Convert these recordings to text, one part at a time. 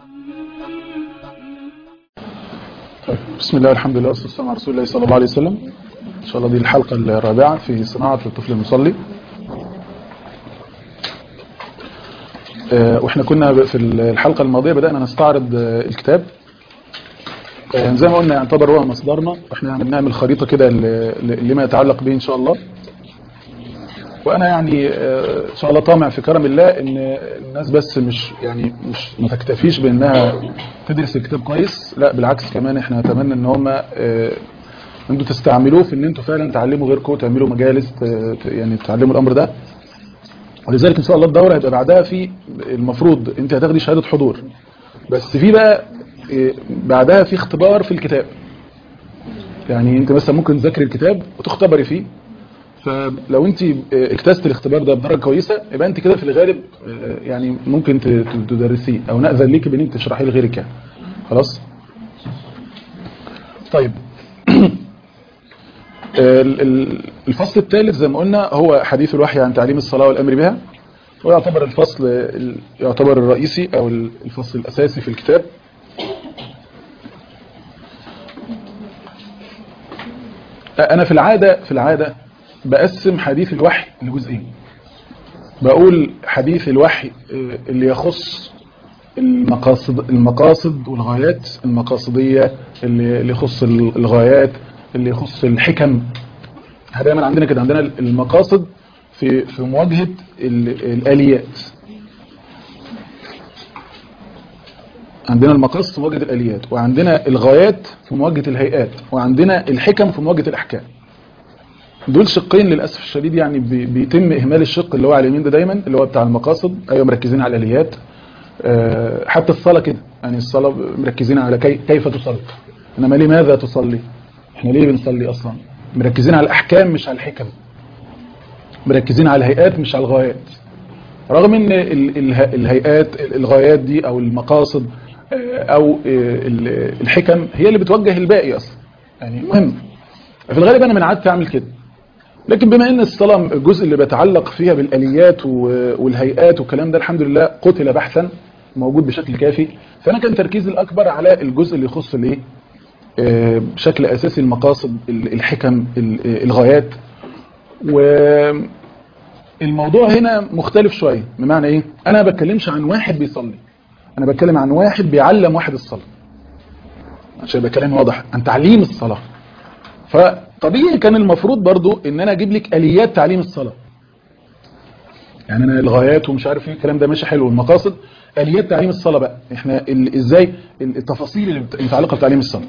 بسم الله والحمد لله والصلاة والسلام على رسول الله صلى الله عليه وسلم إن شاء الله دي الحلقة الرابعة في صناعة الطفل المصلي آه، واحنا كنا في الحلقة الماضية بدأنا نستعرض آه، الكتاب آه، زي ما قلنا يعتبر هو مصدرنا واحنا بنعمل خريطة كده ل- ل- لما يتعلق به إن شاء الله وانا يعني آه، ان شاء الله طامع في كرم الله ان الناس بس مش يعني مش ما تكتفيش بانها تدرس الكتاب كويس لا بالعكس كمان احنا نتمنى ان هم آه، انتوا تستعملوه في ان انتوا فعلا تعلموا غيركم تعملوا مجالس ت- ت- يعني تعلموا الامر ده ولذلك ان شاء الله الدوره هيبقى بعدها في المفروض انت هتاخدي شهاده حضور بس في بقى آه، بعدها في اختبار في الكتاب يعني انت مثلا ممكن تذاكري الكتاب وتختبري فيه فلو انت اجتزت الاختبار ده بدرجه كويسه يبقى انت كده في الغالب اه، يعني ممكن ت- ت- تدرسيه او ناذن ليك بان انت تشرحيه لغيرك يعني خلاص طيب ال- ال- الفصل الثالث زي ما قلنا هو حديث الوحي عن تعليم الصلاه والامر بها ويعتبر الفصل ال- يعتبر الرئيسي او ال- الفصل الاساسي في الكتاب انا في العاده في العاده بقسم حديث الوحي لجزئين بقول حديث الوحي آه، اللي يخص المقاصد المقاصد والغايات المقاصديه اللي اللي يخص ال- الغايات اللي يخص الحكم احنا دايما عندنا كده عندنا المقاصد في في مواجهه ال- الاليات عندنا المقاصد في مواجهه الاليات وعندنا الغايات في مواجهه الهيئات وعندنا الحكم في مواجهه الاحكام دول شقين للاسف الشديد يعني بي- بيتم اهمال الشق اللي هو على اليمين ده دايما اللي هو بتاع المقاصد ايوه مركزين على الاليات آه، حتى الصلاه كده يعني الصلاه مركزين على كي كيف تصلي انما لماذا تصلي احنا ليه بنصلي اصلا مركزين على الاحكام مش على الحكم مركزين على الهيئات مش على الغايات رغم ان ال- اله- الهيئات الغايات دي او المقاصد آه، او آه، ال- الحكم هي اللي بتوجه الباقي اصلا يعني مهم في الغالب انا من عادتي اعمل كده لكن بما ان الصلاه الجزء اللي بيتعلق فيها بالاليات و- والهيئات والكلام ده الحمد لله قتل بحثا موجود بشكل كافي فانا كان تركيزي الاكبر على الجزء اللي يخص الايه آه، بشكل اساسي المقاصد ال- الحكم ال- آه، الغايات والموضوع هنا مختلف شويه بمعنى ايه انا ما بتكلمش عن واحد بيصلي انا بتكلم عن واحد بيعلم واحد الصلاه عشان يبقى كلام واضح عن تعليم الصلاه فطبيعي كان المفروض برضو ان انا اجيب لك اليات تعليم الصلاه يعني انا الغايات ومش عارف ايه الكلام ده ماشي حلو المقاصد اليات تعليم الصلاه بقى احنا ال- ازاي التفاصيل اللي بت- متعلقه بتعليم الصلاه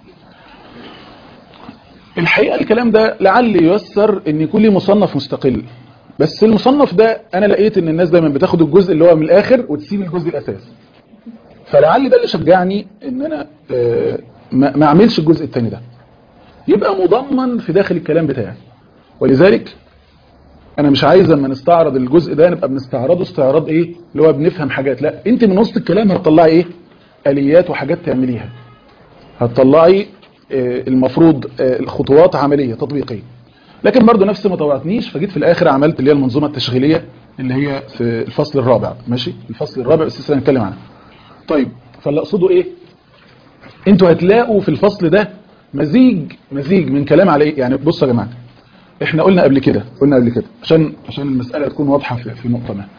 الحقيقه الكلام ده لعل ييسر ان يكون لي مصنف مستقل بس المصنف ده انا لقيت ان الناس دايما بتاخد الجزء اللي هو من الاخر وتسيب الجزء الاساسي فلعل ده اللي شجعني ان انا آه، ما ما اعملش الجزء الثاني ده يبقى مضمن في داخل الكلام بتاعي ولذلك انا مش عايز اما نستعرض الجزء ده نبقى بنستعرضه استعراض ايه اللي هو بنفهم حاجات لا انت من وسط الكلام هتطلعي ايه اليات وحاجات تعمليها هتطلعي آه، المفروض آه، الخطوات عمليه تطبيقيه لكن برضو نفسي ما طوعتنيش فجيت في الاخر عملت اللي هي المنظومه التشغيليه اللي هي في الفصل الرابع ماشي الفصل الرابع بس لسه هنتكلم عنها طيب فاللي اقصده ايه انتوا هتلاقوا في الفصل ده مزيج مزيج من كلام على ايه يعني بصوا يا جماعه احنا قلنا قبل كده قلنا قبل كده عشان عشان المساله تكون واضحه في, في نقطه ما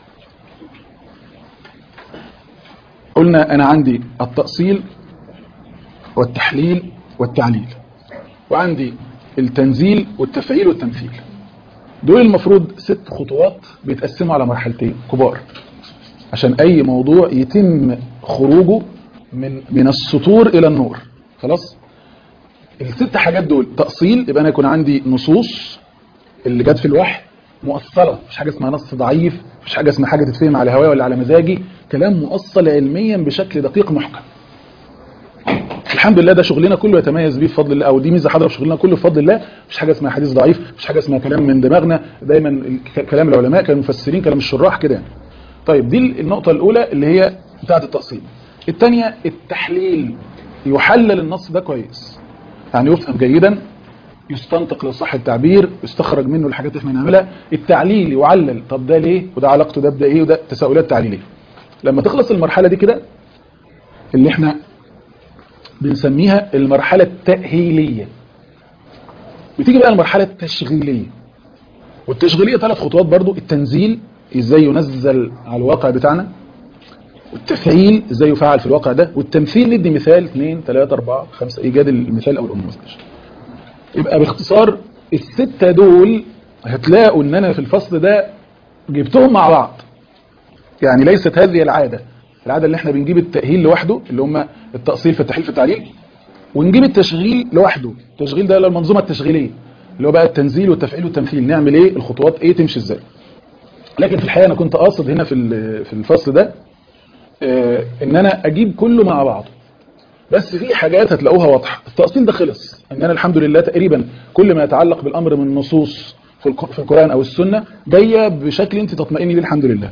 قلنا انا عندي التأصيل والتحليل والتعليل وعندي التنزيل والتفعيل والتمثيل دول المفروض ست خطوات بيتقسموا على مرحلتين كبار عشان اي موضوع يتم خروجه من من السطور الى النور خلاص الست حاجات دول تأصيل يبقى انا يكون عندي نصوص اللي جت في الوحي مؤصله مفيش حاجه اسمها نص ضعيف مفيش حاجه اسمها حاجه تتفهم على هواي ولا على مزاجي كلام مؤصل علميا بشكل دقيق محكم الحمد لله ده شغلنا كله يتميز بيه بفضل الله او دي ميزه حاضره في شغلنا كله بفضل الله مفيش حاجه اسمها حديث ضعيف مفيش حاجه اسمها كلام من دماغنا دايما الك- كلام العلماء كانوا مفسرين كلام الشراح كده يعني. طيب دي النقطه الاولى اللي هي بتاعه التأصيل الثانيه التحليل يحلل النص ده كويس يعني يفهم جيدا يستنطق لو صح التعبير يستخرج منه الحاجات اللي احنا بنعملها التعليل يعلل طب ده ليه وده علاقته ده بده ايه وده تساؤلات تعليليه لما تخلص المرحله دي كده اللي احنا بنسميها المرحلة التأهيلية بتيجي بقى المرحلة التشغيلية والتشغيلية ثلاث خطوات برضو التنزيل ازاي ينزل على الواقع بتاعنا والتفعيل ازاي يفعل في الواقع ده والتمثيل ندي مثال 2 3 4 5 ايجاد المثال او النموذج يبقى باختصار الستة دول هتلاقوا ان انا في الفصل ده جبتهم مع بعض يعني ليست هذه العادة العادة اللي احنا بنجيب التأهيل لوحده اللي هم التأصيل في التحليل في التعليل ونجيب التشغيل لوحده التشغيل ده المنظومة التشغيلية اللي هو بقى التنزيل والتفعيل والتمثيل نعمل ايه الخطوات ايه تمشي ازاي لكن في الحقيقة انا كنت قاصد هنا في في الفصل ده اه ان انا اجيب كله مع بعضه بس في حاجات هتلاقوها واضحة التأصيل ده خلص ان انا الحمد لله تقريبا كل ما يتعلق بالامر من نصوص في القرآن او السنة جاية بشكل انت تطمئني ليه الحمد لله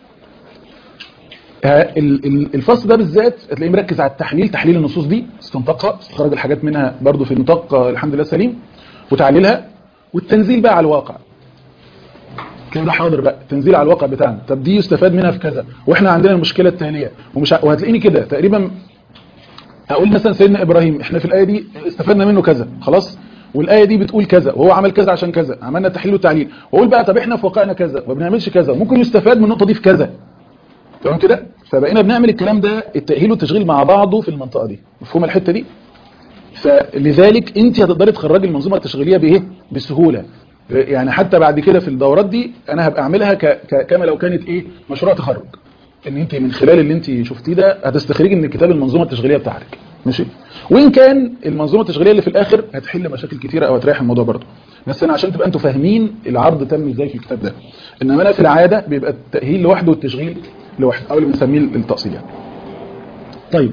الفصل ده بالذات هتلاقيه مركز على التحليل تحليل النصوص دي استنطقها استخرج الحاجات منها برضو في نطاق الحمد لله سليم وتعليلها والتنزيل بقى على الواقع كده ده حاضر بقى تنزيل على الواقع بتاعنا طب دي يستفاد منها في كذا واحنا عندنا المشكله التاليه ومش ع... وهتلاقيني كده تقريبا اقول مثلا سيدنا ابراهيم احنا في الايه دي استفدنا منه كذا خلاص والايه دي بتقول كذا وهو عمل كذا عشان كذا عملنا تحليل وتعليل واقول بقى طب احنا في واقعنا كذا وما بنعملش كذا ممكن يستفاد من النقطه دي في كذا تمام كده فبقينا بنعمل الكلام ده التاهيل والتشغيل مع بعضه في المنطقه دي مفهوم الحته دي فلذلك انت هتقدري تخرجي المنظومه التشغيليه بايه بسهوله يعني حتى بعد كده في الدورات دي انا هبقى اعملها ك... ك... كما لو كانت ايه مشروع تخرج ان انت من خلال اللي انت شفتيه ده هتستخرجي من الكتاب المنظومه التشغيليه بتاعتك ماشي وان كان المنظومه التشغيليه اللي في الاخر هتحل مشاكل كتيره او هتريح الموضوع برضه بس انا عشان تبقى انتوا فاهمين العرض تم ازاي في الكتاب ده انما انا في العاده بيبقى التاهيل لوحده والتشغيل لوحده او اللي بنسميه التاصيل يعني طيب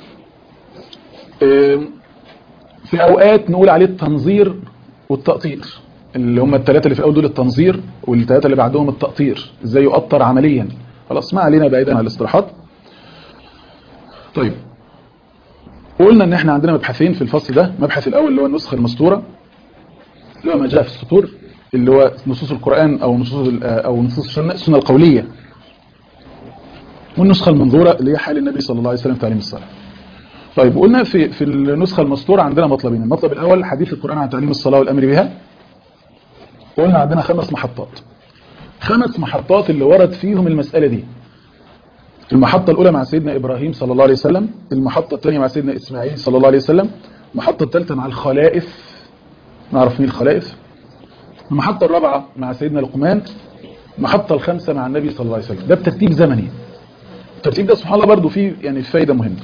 في اوقات نقول عليه التنظير والتقطير اللي هم الثلاثه اللي في الاول دول التنظير والثلاثه اللي بعدهم التقطير ازاي يقطر عمليا خلاص ما علينا بعيدا عن الاصطلاحات طيب قلنا ان احنا عندنا مبحثين في الفصل ده المبحث الاول اللي هو النسخه المسطوره اللي هو ما جاء في السطور اللي هو نصوص القران او نصوص او نصوص السنه القوليه والنسخه المنظوره اللي هي حال النبي صلى الله عليه وسلم في تعليم الصلاه طيب قلنا في في النسخه المسطوره عندنا مطلبين المطلب الاول حديث القران عن تعليم الصلاه والامر بها قلنا عندنا خمس محطات خمس محطات اللي ورد فيهم المسألة دي المحطة الأولى مع سيدنا إبراهيم صلى الله عليه وسلم المحطة الثانية مع سيدنا إسماعيل صلى الله عليه وسلم المحطة الثالثة مع الخلائف نعرف مين الخلائف المحطة الرابعة مع سيدنا لقمان المحطة الخامسة مع النبي صلى الله عليه وسلم ده بترتيب زمني الترتيب ده سبحان الله برضو فيه يعني فايدة مهمة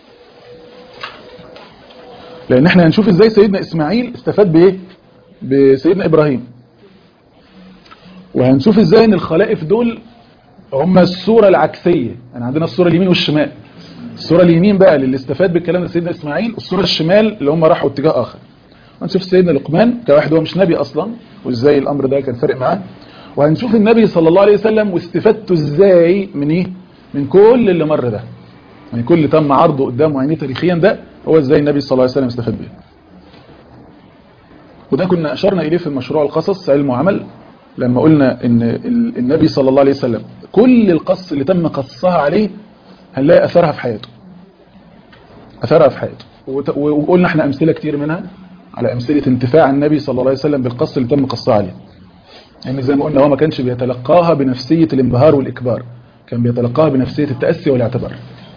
لأن احنا هنشوف ازاي سيدنا إسماعيل استفاد بإيه بسيدنا إبراهيم وهنشوف ازاي ان الخلائف دول هم الصورة العكسية يعني عندنا الصورة اليمين والشمال الصورة اليمين بقى اللي استفاد بالكلام ده سيدنا اسماعيل الصورة الشمال اللي هم راحوا اتجاه اخر هنشوف سيدنا لقمان كواحد هو مش نبي اصلا وازاي الامر ده كان فارق معاه وهنشوف النبي صلى الله عليه وسلم واستفادته ازاي من ايه من كل اللي مر ده يعني كل اللي تم عرضه قدامه عينيه تاريخيا ده هو ازاي النبي صلى الله عليه وسلم استفاد بيه وده كنا اشرنا اليه في مشروع القصص علم وعمل لما قلنا ان النبي صلى الله عليه وسلم كل القص اللي تم قصها عليه هنلاقي اثرها في حياته اثرها في حياته وقلنا احنا امثله كتير منها على امثله انتفاع النبي صلى الله عليه وسلم بالقص اللي تم قصها عليه يعني زي ما قلنا هو ما كانش بيتلقاها بنفسيه الانبهار والاكبار كان بيتلقاها بنفسيه التاسي والاعتبار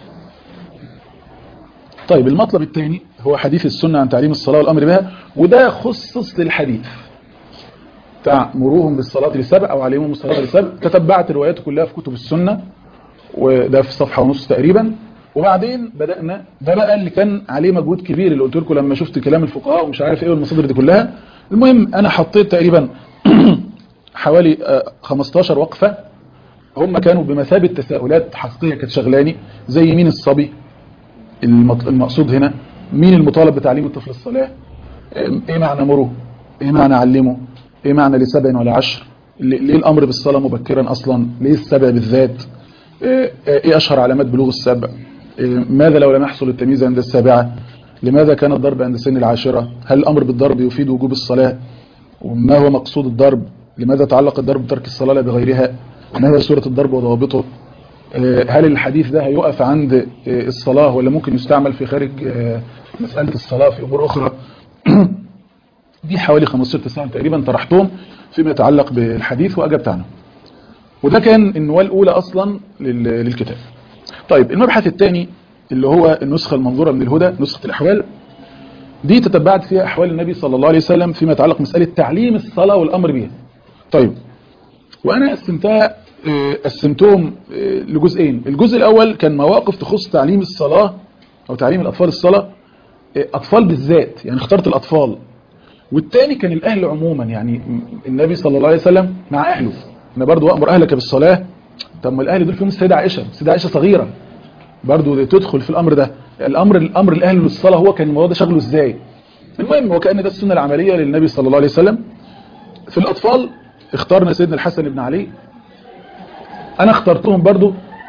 طيب المطلب الثاني هو حديث السنه عن تعليم الصلاه والامر بها وده خصص للحديث بتاع مروهم بالصلاة لسبع أو عليهم الصلاة لسبع تتبعت رواياته كلها في كتب السنة وده في صفحة ونص تقريبا وبعدين بدأنا ده بقى اللي كان عليه مجهود كبير اللي قلت لكم لما شفت كلام الفقهاء ومش عارف ايه والمصادر دي كلها المهم انا حطيت تقريبا حوالي 15 وقفة هم كانوا بمثابة تساؤلات حقيقية كانت شغلاني زي مين الصبي المقصود هنا مين المطالب بتعليم الطفل الصلاة ايه معنى مروه ايه معنى علمه ايه معنى لسبع ولا عشر ليه الامر بالصلاة مبكرا اصلا ليه السبع بالذات ايه اشهر علامات بلوغ السبع إيه ماذا لو لم يحصل التمييز عند السابعة لماذا كان الضرب عند سن العاشرة هل الامر بالضرب يفيد وجوب الصلاة وما هو مقصود الضرب لماذا تعلق الضرب بترك الصلاة لا بغيرها ما هي سورة الضرب وضوابطه آه، هل الحديث ده هيقف عند آه، الصلاة ولا ممكن يستعمل في خارج آه، مسألة الصلاة في أمور أخرى دي حوالي 15 تساؤل تقريبا طرحتهم فيما يتعلق بالحديث وأجبت عنهم وده كان النواة الأولى أصلا لل- للكتاب طيب المبحث الثاني اللي هو النسخة المنظورة من الهدى نسخة الأحوال دي تتبعت فيها أحوال النبي صلى الله عليه وسلم فيما يتعلق مسألة تعليم الصلاة والأمر بها طيب وأنا قسمتها آه، قسمتهم آه، لجزئين الجزء الأول كان مواقف تخص تعليم الصلاة أو تعليم الأطفال الصلاة آه، أطفال بالذات يعني اخترت الأطفال والتاني كان الأهل عموما يعني النبي صلى الله عليه وسلم مع أهله أنا برضو أمر أهلك بالصلاة طب ما الأهل دول فيهم السيدة عائشة السيدة عائشة صغيرة برضو تدخل في الأمر ده الأمر الأمر الأهل للصلاة هو كان الموضوع ده شغله إزاي المهم وكأن ده السنة العملية للنبي صلى الله عليه وسلم في الأطفال اختارنا سيدنا الحسن بن علي أنا اخترتهم برضو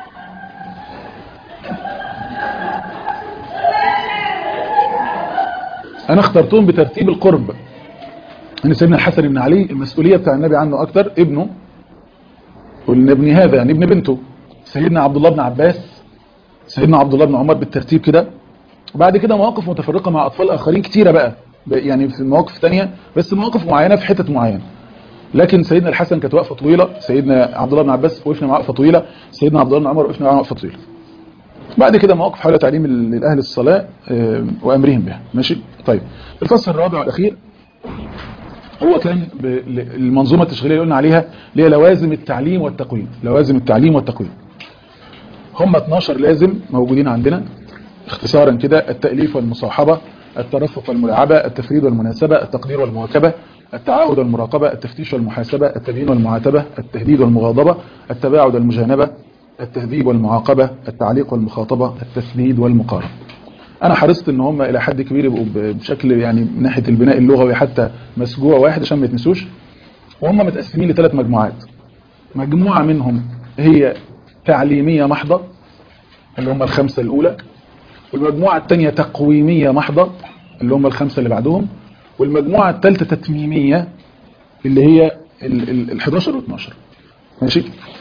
أنا اخترتهم بترتيب القرب أن سيدنا الحسن بن علي المسؤولية بتاع النبي عنه أكتر ابنه قلنا ابن هذا يعني ابن بنته سيدنا عبد الله بن عباس سيدنا عبد الله بن عمر بالترتيب كده وبعد كده مواقف متفرقة مع أطفال آخرين كتيرة بقى ب- يعني في مواقف تانية بس مواقف معينة في حتت معينة لكن سيدنا الحسن كانت وقفة طويلة سيدنا عبد الله بن عباس وقفنا معاه وقفة طويلة سيدنا عبد الله بن عمر وقفنا معاه وقفة طويلة بعد كده مواقف حول تعليم ال- الأهل الصلاة آه، وأمرهم بها ماشي طيب الفصل الرابع والأخير هو كان ب- ل- المنظومة التشغيلية اللي قلنا عليها اللي هي لوازم التعليم والتقويم لوازم التعليم والتقويم هم 12 لازم موجودين عندنا اختصارا كده التأليف والمصاحبة الترفق والملاعبة التفريد والمناسبة التقدير والمواكبة التعاهد والمراقبة التفتيش والمحاسبة التبيين والمعاتبة التهديد والمغاضبة التباعد والمجانبة التهذيب والمعاقبة التعليق والمخاطبة التسديد والمقارنة انا حرصت ان هم الى حد كبير يبقوا ب- بشكل يعني من ناحيه البناء اللغوي حتى مسجوع واحد عشان ما يتنسوش وهم متقسمين لثلاث مجموعات مجموعه منهم هي تعليميه محضه اللي هم الخمسه الاولى والمجموعه الثانيه تقويميه محضه اللي هم الخمسه اللي بعدهم والمجموعه الثالثه تتميميه اللي هي ال ال- ال 11 و12 ماشي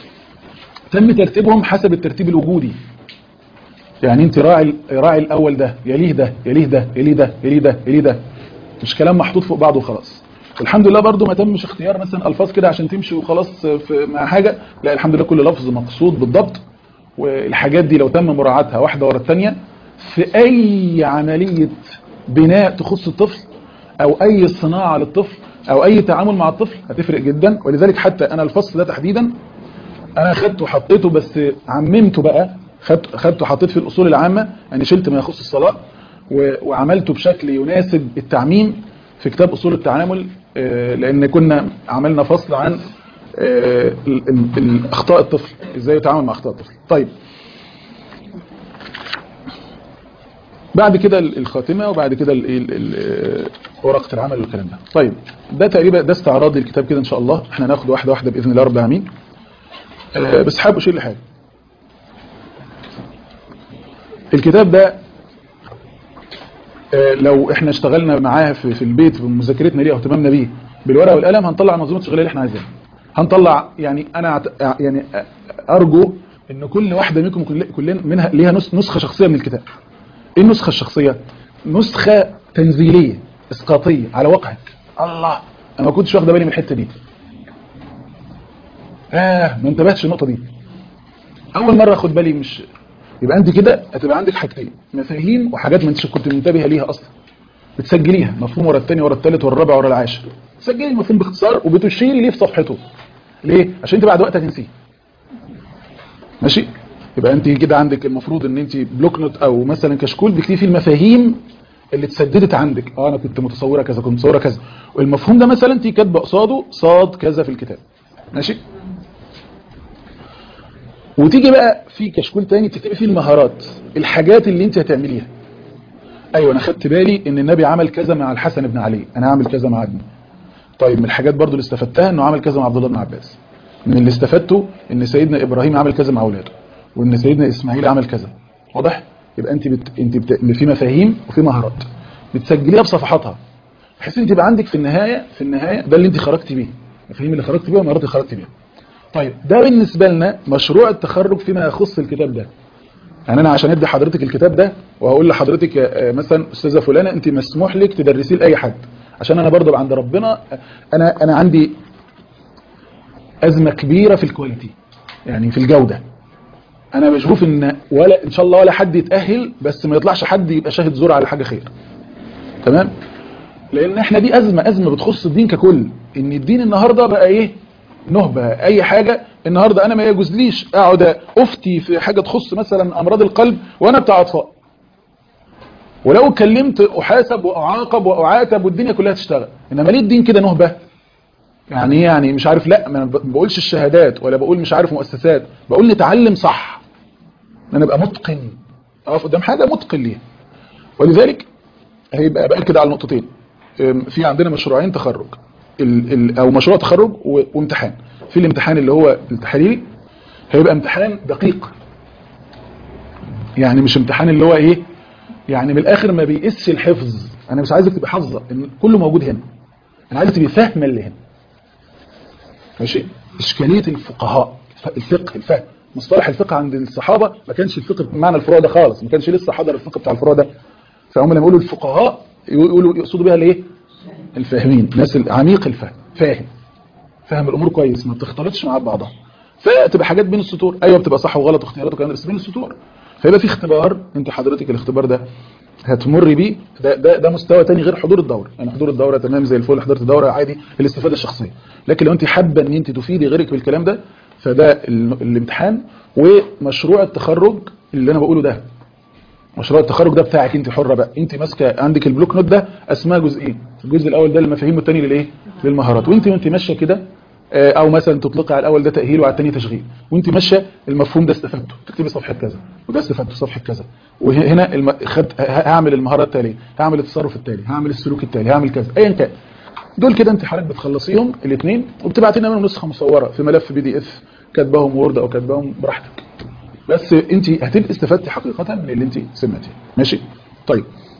تم ترتيبهم حسب الترتيب الوجودي يعني انت راعي راعي الاول ده يليه ده يليه ده يليه ده يليه ده يليه ده مش كلام محطوط فوق بعضه وخلاص والحمد لله برضو ما تمش اختيار مثلا الفاظ كده عشان تمشي وخلاص في مع حاجه لا الحمد لله كل لفظ مقصود بالضبط والحاجات دي لو تم مراعاتها واحده ورا الثانيه في اي عمليه بناء تخص الطفل او اي صناعه للطفل او اي تعامل مع الطفل هتفرق جدا ولذلك حتى انا الفصل ده تحديدا انا خدته وحطيته بس عممته بقى خدته خدته وحطيت في الاصول العامه يعني شلت ما يخص الصلاه و- وعملته بشكل يناسب التعميم في كتاب اصول التعامل آه، لان كنا عملنا فصل عن آه، ال- ال- ال- اخطاء الطفل ازاي يتعامل مع اخطاء الطفل طيب بعد كده ال- الخاتمه وبعد كده ال- ال- ال- ورقه العمل والكلام ده طيب ده تقريبا ده استعراض للكتاب كده ان شاء الله احنا هناخد واحده واحده باذن الله رب العالمين آه، بس حابب اشير لحاجه الكتاب ده آه، لو احنا اشتغلنا معاه في, في البيت بمذاكرتنا ليه او اهتمامنا بيه بالورقه والقلم هنطلع منظومه الشغليه اللي احنا عايزينها هنطلع يعني انا أعت- يعني ارجو ان كل واحده منكم كل- كلنا منها ليها نس- نسخه شخصيه من الكتاب ايه النسخه الشخصيه نسخه تنزيليه اسقاطيه على واقعك الله انا ما كنتش واخده بالي من الحته دي اه ما انتبهتش النقطه دي اول مره اخد بالي مش يبقى انت كده هتبقى عندك حاجتين مفاهيم وحاجات ما انتش كنت منتبهه ليها اصلا بتسجليها مفهوم ورا الثاني ورا الثالث ورا الرابع ورا العاشر تسجلي المفهوم باختصار وبتشيري ليه في صفحته ليه عشان انت بعد وقت هتنسيه ماشي يبقى انت كده عندك المفروض ان انت بلوك نوت او مثلا كشكول بتكتبي فيه المفاهيم اللي اتسددت عندك اه انا كنت متصوره كذا كنت متصوره كذا والمفهوم ده مثلا انت كاتبه قصاده صاد كذا في الكتاب ماشي وتيجي بقى في كشكول تاني تكتبي فيه المهارات الحاجات اللي انت هتعمليها ايوه انا خدت بالي ان النبي عمل كذا مع الحسن بن علي انا هعمل كذا مع ابني طيب من الحاجات برضو اللي استفدتها انه عمل كذا مع عبد الله بن عباس من اللي استفدته ان سيدنا ابراهيم عمل كذا مع اولاده وان سيدنا اسماعيل عمل كذا واضح يبقى انت بت... انت بت... في مفاهيم وفي مهارات بتسجليها بصفحاتها بحيث انت يبقى عندك في النهايه في النهايه ده اللي انت خرجتي بيه المفاهيم اللي خرجت بيها والمهارات اللي خرجت بيها طيب ده بالنسبة لنا مشروع التخرج فيما يخص الكتاب ده يعني انا عشان ادي حضرتك الكتاب ده وهقول لحضرتك آه، مثلا استاذه فلانه انت مسموح لك تدرسيه لاي حد عشان انا برضه عند ربنا انا انا عندي ازمه كبيره في الكواليتي يعني في الجوده انا بشوف ان ولا ان شاء الله ولا حد يتاهل بس ما يطلعش حد يبقى شاهد زور على حاجه خير تمام لان احنا دي ازمه ازمه بتخص الدين ككل ان الدين النهارده بقى ايه نهبه اي حاجه النهارده انا ما يجوزليش اقعد افتي في حاجه تخص مثلا امراض القلب وانا بتاع اطفال ولو اتكلمت احاسب واعاقب واعاتب والدنيا كلها تشتغل انما ليه الدين كده نهبه يعني ايه يعني مش عارف لا ما انا ما بقولش الشهادات ولا بقول مش عارف مؤسسات بقول نتعلم صح ان انا ابقى متقن اقف قدام حاجه متقن ليها ولذلك هيبقى باكد على نقطتين أم، في عندنا مشروعين تخرج ال ال او مشروع تخرج و- وامتحان في الامتحان اللي هو التحريري هيبقى امتحان دقيق يعني مش امتحان اللي هو ايه يعني من الاخر ما بيقيسش الحفظ انا مش عايزك تبقى حافظه ان كله موجود هنا انا عايزك تبقى فاهمه اللي هنا ماشي اشكاليه الفقهاء الفقه الفهم مصطلح الفقه عند الصحابه ما كانش الفقه بمعنى الفروع ده خالص ما كانش لسه حضر الفقه بتاع الفروع ده فهم لما يقولوا الفقهاء يقولوا يقصدوا بيها الايه الفاهمين الناس عميق الفهم فاهم فاهم الامور كويس ما بتختلطش مع بعضها فتبقى حاجات بين السطور ايوه بتبقى صح وغلط واختيارات وكلام ده، بس بين السطور فيبقى في اختبار انت حضرتك الاختبار ده هتمر بيه ده ده ده مستوى تاني غير حضور الدوره يعني حضور الدوره تمام زي الفل حضرت الدوره عادي الاستفاده الشخصيه لكن لو انت حابه ان انت تفيدي غيرك بالكلام ده فده ال- الامتحان ومشروع التخرج اللي انا بقوله ده مشروع التخرج ده بتاعك انت حره بقى انت ماسكه عندك البلوك نوت ده اسمها جزئين الجزء الاول ده المفاهيم والثاني للايه للمهارات وانت وانت ماشيه كده آه، او مثلا تطلقي على الاول ده تاهيل وعلى الثاني تشغيل وانت ماشيه المفهوم ده استفدته تكتبي صفحه كذا وده استفدته صفحه كذا وهنا الم... خد... ه- هعمل المهاره التاليه هعمل التصرف التالي هعمل السلوك التالي هعمل كذا ايا كان دول كده انت حضرتك بتخلصيهم الاثنين وبتبعتي لنا منهم نسخه مصوره في ملف بي دي اف كاتباهم وورد او كاتباهم براحتك بس انت هتبقي استفدتي حقيقه من اللي انت سمعتيه ماشي طيب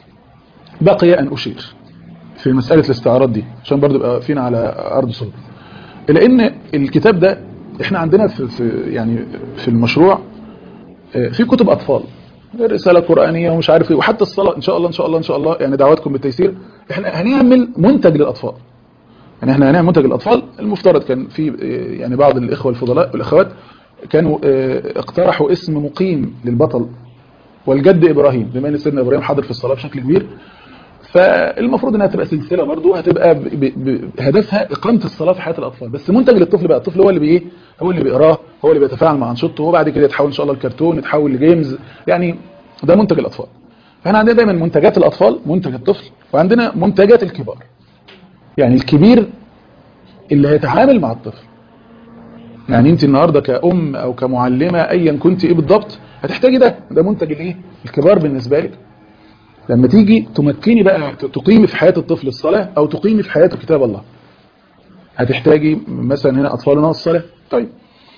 بقي ان اشير في مساله الاستعارات دي عشان برضو يبقى فينا على ارض صلب لان الكتاب ده احنا عندنا في, في يعني في المشروع آه، في كتب اطفال رساله قرانيه ومش عارف ايه وحتى الصلاه ان شاء الله ان شاء الله ان شاء الله يعني دعواتكم بالتيسير احنا هنعمل منتج للاطفال يعني احنا هنعمل منتج للاطفال المفترض كان في آه، يعني بعض الاخوه الفضلاء والاخوات كانوا آه، اقترحوا اسم مقيم للبطل والجد ابراهيم بما ان سيدنا ابراهيم حاضر في الصلاه بشكل كبير فالمفروض انها تبقى سلسله برضو هتبقى ب- ب- ب- هدفها اقامه الصلاه في حياه الاطفال بس منتج للطفل بقى الطفل هو اللي بايه هو اللي بيقراه هو اللي بيتفاعل مع انشطته وبعد كده يتحول ان شاء الله الكرتون يتحول لجيمز يعني ده منتج الاطفال فاحنا عندنا دايما منتجات الاطفال منتج الطفل وعندنا منتجات الكبار يعني الكبير اللي هيتعامل مع الطفل يعني انت النهارده كأم او كمعلمه ايا كنت ايه بالضبط هتحتاجي ده ده منتج الايه الكبار بالنسبه لك لما تيجي تمكني بقى ت- تقيمي في حياة الطفل الصلاة أو تقيمي في حياته كتاب الله هتحتاجي مثلا هنا أطفالنا الصلاة طيب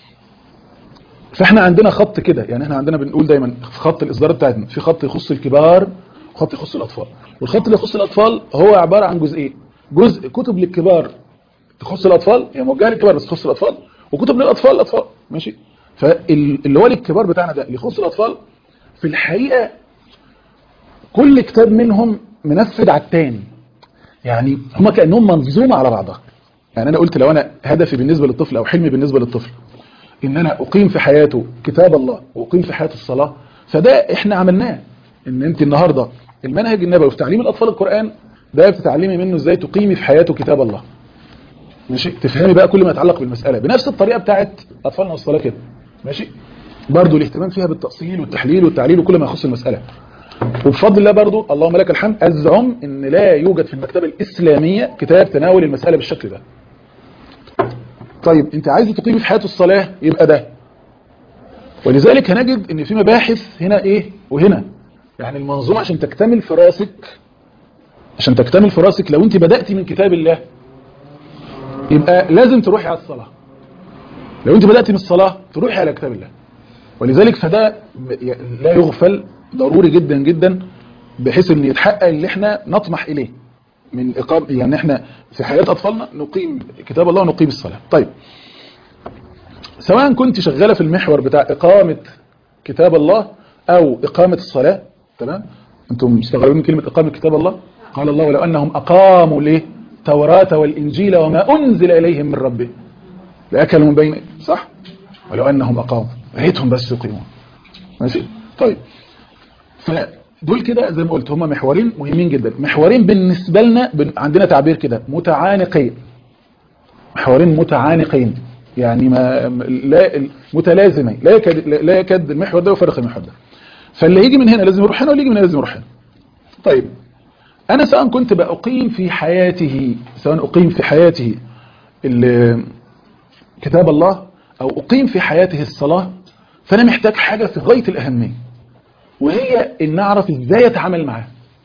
فاحنا عندنا خط كده يعني احنا عندنا بنقول دايما في خط الإصدار بتاعتنا في خط يخص الكبار وخط يخص الأطفال والخط اللي يخص الأطفال هو عبارة عن جزئين جزء كتب للكبار تخص الأطفال هي موجهة للكبار بس تخص الأطفال وكتب للأطفال الأطفال ماشي فاللي هو للكبار بتاعنا ده اللي يخص الأطفال في الحقيقة كل كتاب منهم منفذ على الثاني يعني هما كأنهم منظومة على بعضها يعني أنا قلت لو أنا هدفي بالنسبة للطفل أو حلمي بالنسبة للطفل إن أنا أقيم في حياته كتاب الله وأقيم في حياته الصلاة فده إحنا عملناه إن أنت النهاردة المنهج النبوي في تعليم الأطفال القرآن ده بتتعلمي منه إزاي تقيمي في حياته كتاب الله ماشي تفهمي بقى كل ما يتعلق بالمسألة بنفس الطريقة بتاعت أطفالنا والصلاة كده ماشي برضو الاهتمام فيها بالتأصيل والتحليل والتعليل وكل ما يخص المسألة وبفضل الله برضو اللهم لك الحمد أزعم ان لا يوجد في المكتبة الإسلامية كتاب تناول المسألة بالشكل ده طيب انت عايز تقيمي في حياته الصلاة يبقى ده ولذلك هنجد ان في مباحث هنا ايه وهنا يعني المنظومة عشان تكتمل في راسك عشان تكتمل في راسك لو انت بدأتي من كتاب الله يبقى لازم تروحي على الصلاة لو انت بدأتي من الصلاة تروحي على كتاب الله ولذلك فده لا يغفل ضروري جدا جدا بحيث ان يتحقق اللي احنا نطمح اليه من اقام يعني احنا في حياة اطفالنا نقيم كتاب الله ونقيم الصلاة طيب سواء كنت شغالة في المحور بتاع إقامة كتاب الله أو إقامة الصلاة تمام أنتم مستغربين كلمة إقامة كتاب الله قال الله ولو أنهم أقاموا ليه التوراة والإنجيل وما أنزل إليهم من ربهم لأكلوا من بين صح ولو أنهم أقاموا ريتهم بس يقيمون ماشي طيب فدول كده زي ما قلت هما محورين مهمين جدا محورين بالنسبة لنا بن... عندنا تعبير كده متعانقين محورين متعانقين يعني ما لا متلازمين لا يكاد لا يكاد المحور ده يفرق المحور ده فاللي يجي من هنا لازم يروح هنا واللي يجي من هنا لازم يروح هنا طيب انا سواء كنت بأقيم في حياته سواء أقيم في حياته كتاب الله أو أقيم في حياته الصلاة فأنا محتاج حاجة في غاية الأهمية وهي إن أعرف إزاي أتعامل معاه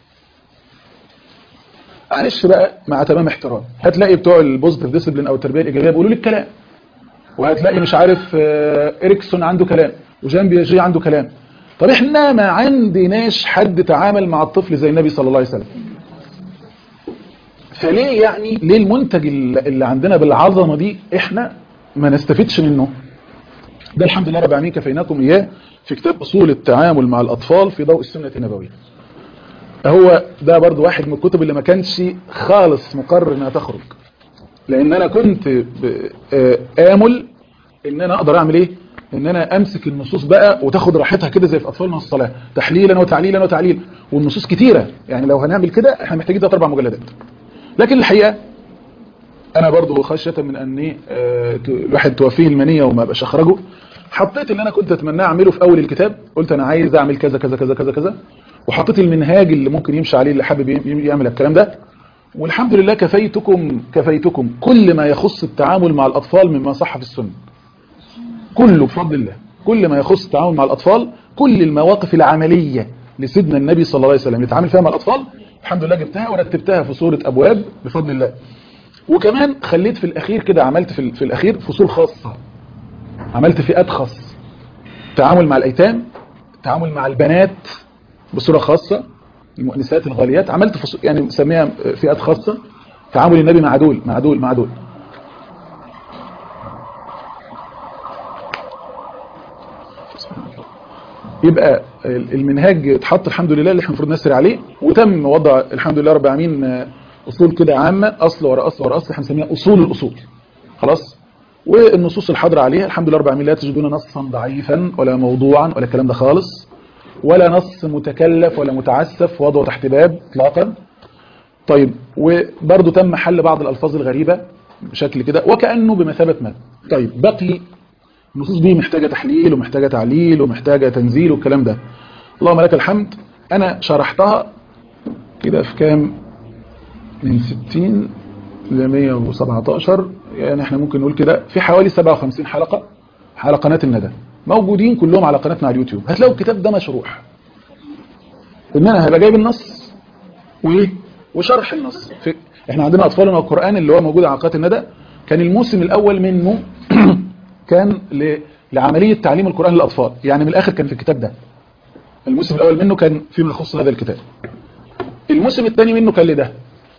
معلش بقى مع تمام احترام هتلاقي بتوع البوزيتيف ديسيبلين أو التربية الإيجابية بيقولوا لي الكلام وهتلاقي مش عارف إريكسون عنده كلام وجان بياجي عنده كلام طب احنا ما عندناش حد تعامل مع الطفل زي النبي صلى الله عليه وسلم فليه يعني ليه المنتج اللي عندنا بالعظمة دي احنا ما نستفدش منه ده الحمد لله رب العالمين كفيناكم اياه في كتاب اصول التعامل مع الاطفال في ضوء السنة النبوية هو ده برضو واحد من الكتب اللي ما كانش خالص مقرر انها تخرج لان انا كنت امل ان انا اقدر اعمل ايه ان انا امسك النصوص بقى وتاخد راحتها كده زي في اطفالنا الصلاه تحليلا وتعليلا وتعليلا والنصوص كتيره يعني لو هنعمل كده احنا محتاجين ثلاث اربع مجلدات لكن الحقيقه انا برضو خشيه من ان الواحد توفيه المنيه وما بقاش اخرجه حطيت اللي انا كنت اتمناه اعمله في اول الكتاب قلت انا عايز اعمل كذا كذا كذا كذا كذا وحطيت المنهاج اللي ممكن يمشي عليه اللي حابب يعمل الكلام ده والحمد لله كفيتكم كفيتكم كل ما يخص التعامل مع الاطفال مما صح في السنه كله بفضل الله كل ما يخص التعامل مع الأطفال كل المواقف العملية لسيدنا النبي صلى الله عليه وسلم يتعامل فيها مع الأطفال الحمد لله جبتها ورتبتها في صورة أبواب بفضل الله وكمان خليت في الأخير كده عملت في, في الأخير فصول خاصة عملت فئات خاصة تعامل مع الأيتام تعامل مع البنات بصورة خاصة المؤنسات الغاليات عملت فصول يعني مسميها فئات خاصة تعامل النبي مع دول مع دول مع دول يبقى المنهاج اتحط الحمد لله اللي احنا المفروض نسري عليه وتم وضع الحمد لله رب العالمين اصول كده عامه اصل ورا اصل ورا اصل احنا بنسميها اصول الاصول خلاص والنصوص الحاضره عليها الحمد لله رب العالمين لا تجدون نصا ضعيفا ولا موضوعا ولا الكلام ده خالص ولا نص متكلف ولا متعسف وضعه تحت باب اطلاقا طيب وبرده تم حل بعض الالفاظ الغريبه بشكل كده وكانه بمثابه مد طيب بقي النصوص دي محتاجة تحليل ومحتاجة تعليل ومحتاجة تنزيل والكلام ده اللهم لك الحمد أنا شرحتها كده في كام من 60 ل 117 يعني احنا ممكن نقول كده في حوالي 57 حلقة على قناة الندى موجودين كلهم على قناتنا على اليوتيوب هتلاقوا الكتاب ده مشروح ان انا هبقى جايب النص وايه وشرح النص في احنا عندنا اطفالنا القرآن اللي هو موجود على قناة الندى كان الموسم الاول منه كان لعملية تعليم القرآن للأطفال يعني من الآخر كان في الكتاب ده الموسم الأول منه كان فيما يخص هذا الكتاب الموسم الثاني منه كان لده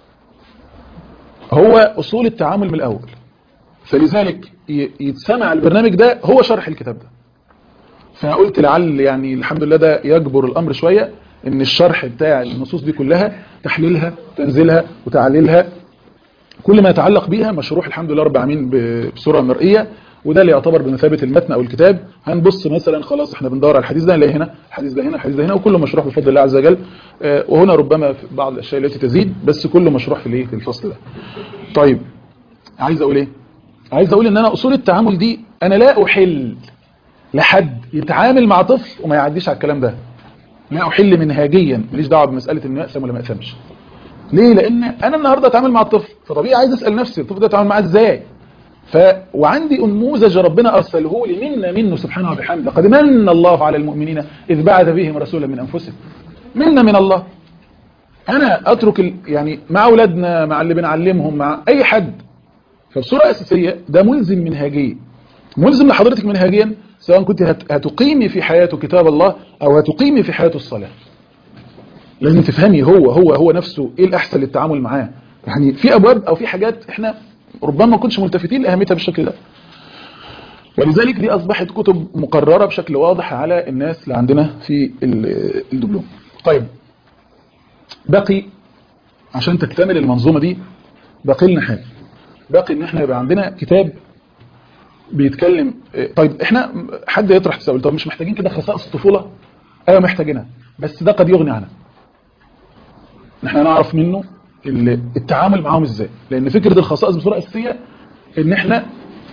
هو أصول التعامل من الأول فلذلك يتسمع البرنامج ده هو شرح الكتاب ده فقلت لعل يعني الحمد لله ده يجبر الأمر شوية ان الشرح بتاع النصوص دي كلها تحليلها تنزيلها وتعليلها كل ما يتعلق بيها مشروح الحمد لله رب العالمين بصورة مرئية وده اللي يعتبر بمثابة المتن أو الكتاب هنبص مثلا خلاص احنا بندور على الحديث ده نلاقي هنا الحديث ده هنا الحديث ده هنا وكله مشروح بفضل الله عز وجل وهنا ربما في بعض الأشياء التي تزيد بس كله مشروح في الايه في الفصل ده طيب عايز أقول ايه عايز أقول ان أنا أصول التعامل دي أنا لا أحل لحد يتعامل مع طفل وما يعديش على الكلام ده لا أحل منهاجيا ماليش دعوه بمسألة انه يأثم ولا ما يأثمش ليه لأن أنا النهاردة أتعامل مع الطفل فطبيعي عايز أسأل نفسي الطفل ده أتعامل معاه إزاي ف وعندي نموذج ربنا أرسله لي منا منه سبحانه وبحمده قد من الله على المؤمنين إذ بعث بهم رسولا من أنفسهم منا من الله أنا أترك ال... يعني مع أولادنا مع اللي بنعلمهم مع أي حد فبصورة أساسية ده ملزم منهاجيا ملزم لحضرتك منهاجيا سواء كنت هت... هتقيمي في حياته كتاب الله أو هتقيمي في حياته الصلاة لازم تفهمي هو هو هو نفسه إيه الأحسن للتعامل معاه يعني في أبواب أو في حاجات إحنا ربما ما كنتش ملتفتين لأهميتها بالشكل ده ولذلك دي أصبحت كتب مقررة بشكل واضح على الناس اللي عندنا في ال- الدبلوم طيب بقي عشان تكتمل المنظومة دي باقي لنا حاجة باقي ان احنا يبقى عندنا كتاب بيتكلم طيب احنا حد يطرح تساؤل طب مش محتاجين كده خصائص الطفولة ايوه محتاجينها بس ده قد يغني عنها احنا نعرف منه ال- التعامل معاهم ازاي لان فكرة الخصائص بصورة اساسية ان احنا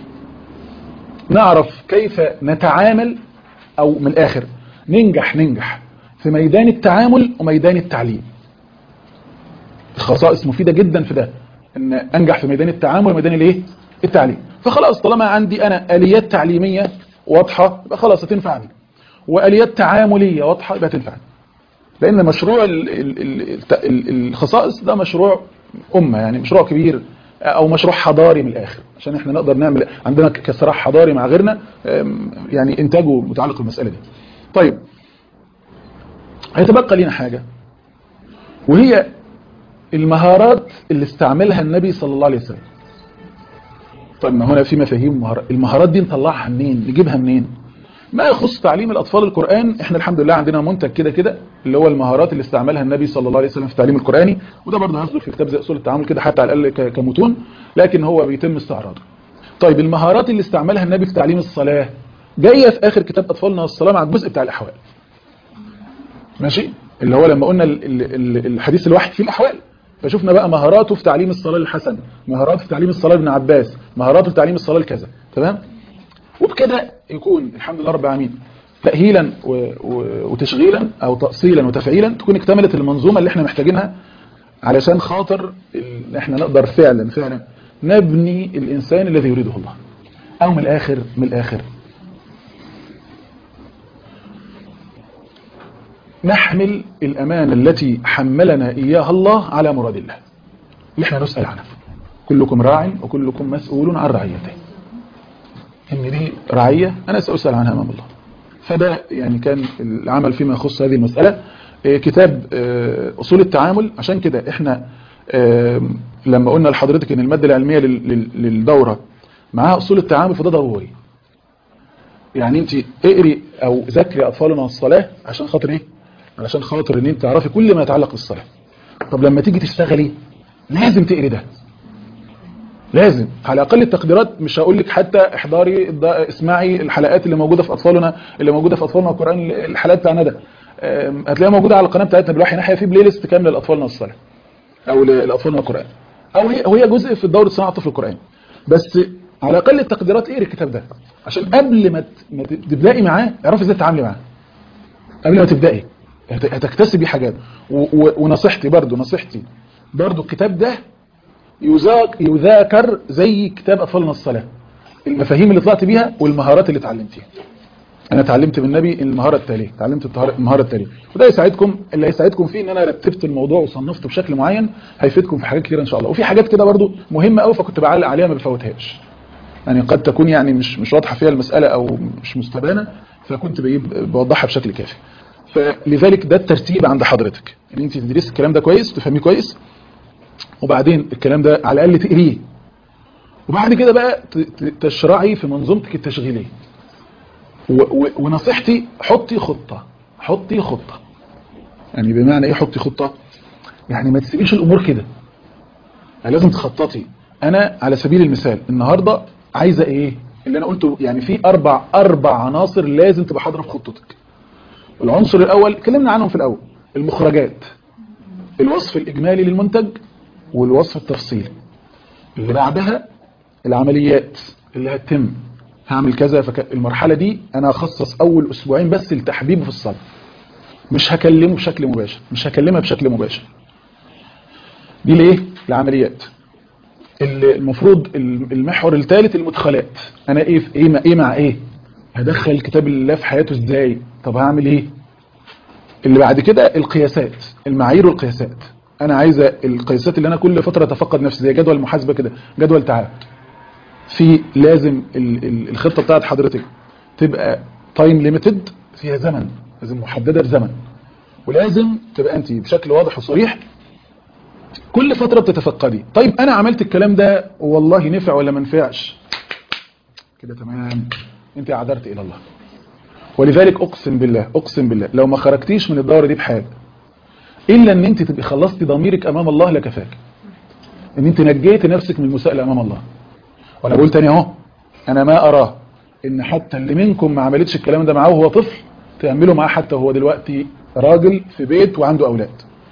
نعرف كيف نتعامل او من الاخر ننجح ننجح في ميدان التعامل وميدان التعليم الخصائص مفيدة جدا في ده ان انجح في ميدان التعامل وميدان الايه التعليم فخلاص طالما عندي انا اليات تعليمية واضحة يبقى خلاص هتنفعني واليات تعاملية واضحة يبقى تنفعني لان مشروع ال- ال- ال- الت- ال- الخصائص ده مشروع امة يعني مشروع كبير او مشروع حضاري من الاخر عشان احنا نقدر نعمل عندنا ك- كصراع حضاري مع غيرنا أم، يعني انتاجه متعلق بالمسألة دي طيب هيتبقى لنا حاجة وهي المهارات اللي استعملها النبي صلى الله عليه وسلم طيب ما هنا في مفاهيم مهارات المهارات دي نطلعها منين نجيبها منين ما يخص تعليم الأطفال القرآن احنا الحمد لله عندنا منتج كده كده اللي هو المهارات اللي استعملها النبي صلى الله عليه وسلم في التعليم القرآني وده برضه هيصدر في كتاب زي أصول التعامل كده حتى على الأقل ك- كمتون لكن هو بيتم استعراضه طيب المهارات اللي استعملها النبي في تعليم الصلاة جاية في آخر كتاب أطفالنا الصلاة مع الجزء بتاع الأحوال ماشي اللي هو لما قلنا ال- ال- ال- الحديث الواحد فيه الأحوال فشفنا بقى مهاراته في تعليم الصلاة للحسن مهاراته في تعليم الصلاة لابن عباس مهاراته في تعليم الصلاة لكذا تمام وبكده يكون الحمد لله رب العالمين تأهيلا و- و- وتشغيلا أو تأصيلا وتفعيلا تكون اكتملت المنظومة اللي احنا محتاجينها علشان خاطر ال- احنا نقدر فعلا فعلا نبني الإنسان الذي يريده الله أو من الآخر من الآخر نحمل الأمانة التي حملنا إياها الله على مراد الله اللي احنا نسأل عنها كلكم راع وكلكم مسؤول عن رعيته ان دي رعية انا سأسأل عنها امام الله فده يعني كان العمل فيما يخص هذه المسألة آه، كتاب آه، اصول التعامل عشان كده احنا آه، لما قلنا لحضرتك ان المادة العلمية لل- لل- للدورة معاها اصول التعامل فده ضروري يعني انت اقري او ذاكري اطفالنا الصلاة عشان خاطر ايه علشان خاطر ان انت تعرفي كل ما يتعلق بالصلاة طب لما تيجي تشتغلي لازم تقري ده لازم على اقل التقديرات مش هقول لك حتى احضري الض- اسمعي الحلقات اللي موجوده في اطفالنا اللي موجوده في اطفالنا القران الحلقات بتاعنا ده أم، هتلاقيها موجوده على القناه بتاعتنا بالوحي ناحيه في بلاي ليست كامله لاطفالنا الصلاه او ل- لاطفالنا القران او هي هي جزء في دوره صناعه الطفل القراني بس على اقل التقديرات اقري الكتاب ده عشان قبل ما ت- ما ت- تبداي معاه اعرفي ازاي تتعاملي معاه قبل ما تبداي هت- هتكتسبي حاجات و- و- ونصيحتي برضو نصيحتي برضو الكتاب ده يذاك يذاكر زي كتاب أطفالنا الصلاة المفاهيم اللي طلعت بيها والمهارات اللي اتعلمتيها أنا اتعلمت من النبي المهارة التالية اتعلمت الطهارة- المهارة التالية وده يساعدكم اللي هيساعدكم فيه ان انا رتبت الموضوع وصنفته بشكل معين هيفيدكم في حاجات كتير ان شاء الله وفي حاجات كده برضو مهمة قوي فكنت بعلق عليها ما بفوتهاش يعني قد تكون يعني مش مش واضحة فيها المسألة او مش مستبانة فكنت بجيب بوضحها بشكل كافي فلذلك ده الترتيب عند حضرتك ان انت تدرسي الكلام ده كويس تفهميه كويس وبعدين الكلام ده على الأقل تقريه وبعد كده بقى ت- ت- تشرعي في منظومتك التشغيلية و- و- ونصيحتي حطي خطة حطي خطة يعني بمعنى ايه حطي خطة يعني ما تسيبيش الامور كده يعني لازم تخططي انا على سبيل المثال النهاردة عايزة ايه اللي انا قلته يعني في اربع اربع عناصر لازم تبقى حاضرة في خطتك العنصر الاول اتكلمنا عنهم في الاول المخرجات الوصف الاجمالي للمنتج والوصف التفصيلي اللي بعدها العمليات اللي هتتم هعمل كذا فك... المرحلة دي انا هخصص اول اسبوعين بس لتحبيبه في الصلاة مش هكلمه بشكل مباشر مش هكلمها بشكل مباشر دي ليه العمليات ال- المفروض المحور الثالث المدخلات انا ايه في ايه مع ايه مع ايه هدخل كتاب الله في حياته ازاي طب هعمل ايه اللي بعد كده القياسات المعايير والقياسات انا عايزه القياسات اللي انا كل فتره اتفقد نفسي زي جدول محاسبه كده جدول تعب في لازم ال- ال- الخطه بتاعت حضرتك تبقى تايم ليميتد فيها زمن لازم محدده بزمن ولازم تبقى انت بشكل واضح وصريح كل فتره بتتفقدي طيب انا عملت الكلام ده والله نفع ولا ما نفعش كده تمام انت عذرت الى الله ولذلك اقسم بالله اقسم بالله لو ما خرجتيش من الدوره دي بحاجه الا ان انت تبقي خلصتي ضميرك امام الله لكفاك ان انت نجيتي نفسك من المساءله امام الله وانا بقول تاني اهو انا ما اراه ان حتى اللي منكم ما عملتش الكلام ده معاه وهو طفل تعمله معاه حتى وهو دلوقتي راجل في بيت وعنده اولاد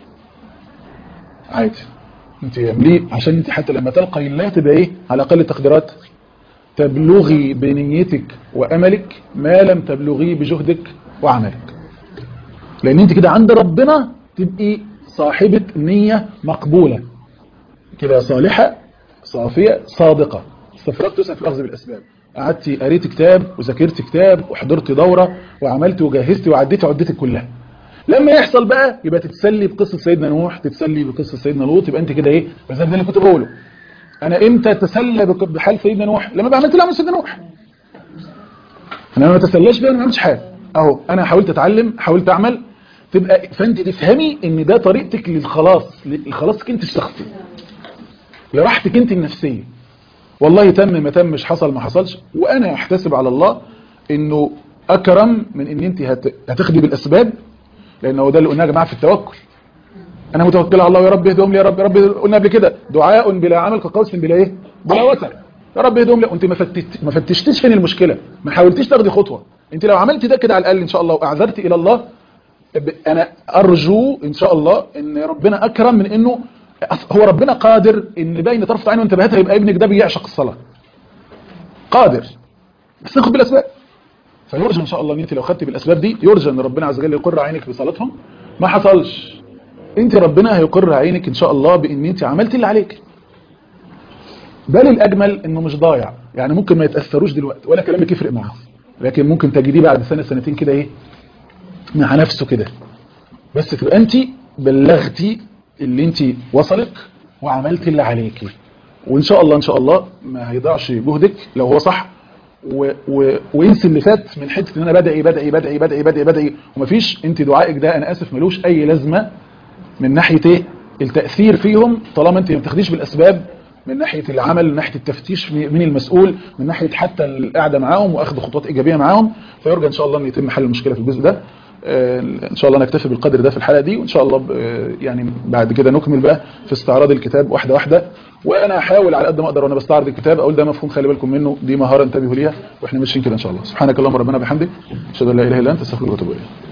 عادي انت ليه عشان انت حتى لما تلقى الله تبقى ايه على اقل التقديرات تبلغي بنيتك واملك ما لم تبلغيه بجهدك وعملك لان انت كده عند ربنا تبقي صاحبة نية مقبولة كده صالحة صافية صادقة استفرغت تسعى في الأخذ بالأسباب قعدتي قريت كتاب وذاكرت كتاب وحضرت دورة وعملت وجهزت وعديت عدتك كلها لما يحصل بقى يبقى تتسلي بقصة سيدنا نوح تتسلي بقصة سيدنا لوط يبقى انت كده ايه بس ده اللي كنت بقوله انا امتى اتسلى بحال سيدنا نوح لما بعملت اللي عمل سيدنا نوح انا ما اتسلاش بيه انا ما عملتش حاجه اهو انا حاولت اتعلم حاولت اعمل تبقى فانت تفهمي ان ده طريقتك للخلاص لخلاصك انت الشخصي لراحتك انت النفسيه والله تم ما تمش حصل ما حصلش وانا احتسب على الله انه اكرم من ان انت هت... هتاخدي بالاسباب لانه ده اللي قلناه يا جماعه في التوكل انا متوكل على الله يا رب اهدهم لي يا رب يا رب قلنا قبل كده دعاء بلا عمل كقوس بلا ايه بلا وتر يا رب اهدهم لي وانت ما فتشت ما فتشتيش فين المشكله ما حاولتيش تاخدي خطوه انت لو عملتي ده كده على الاقل ان شاء الله واعذرت الى الله انا ارجو ان شاء الله ان ربنا اكرم من انه هو ربنا قادر ان باين طرف عينه انتبهتها يبقى ابنك ده بيعشق الصلاه قادر بس ناخد بالاسباب فيرجى ان شاء الله ان انت لو خدتي بالاسباب دي يرجى ان ربنا عز وجل يقر عينك بصلاتهم ما حصلش انت ربنا هيقر عينك ان شاء الله بان انت عملتي اللي عليك بل الاجمل انه مش ضايع يعني ممكن ما يتاثروش دلوقتي ولا كلامك يفرق معاهم لكن ممكن تجديه بعد سنه سنتين كده ايه مع نفسه كده بس تبقى انت بلغتي اللي انت وصلك وعملتي اللي عليكي وان شاء الله ان شاء الله ما هيضيعش جهدك لو هو صح و و وانسي اللي فات من حته ان انا بدعي بدعي بدعي بدعي بدعي بدعي ومفيش انت دعائك ده انا اسف ملوش اي لازمه من ناحيه ايه التاثير فيهم طالما انت ما بتاخديش بالاسباب من ناحيه العمل من ناحيه التفتيش من المسؤول من ناحيه حتى القعده معاهم واخذ خطوات ايجابيه معاهم فيرجى ان شاء الله ان يتم حل المشكله في الجزء ده ان شاء الله نكتفي بالقدر ده في الحلقه دي وان شاء الله يعني بعد كده نكمل بقى في استعراض الكتاب واحده واحده وانا هحاول على قد ما اقدر وانا بستعرض الكتاب اقول ده مفهوم خلي بالكم منه دي مهاره انتبهوا ليها واحنا ماشيين كده ان شاء الله سبحانك اللهم ربنا بحمدك اشهد ان لا اله الا انت استغفرك واتوب اليك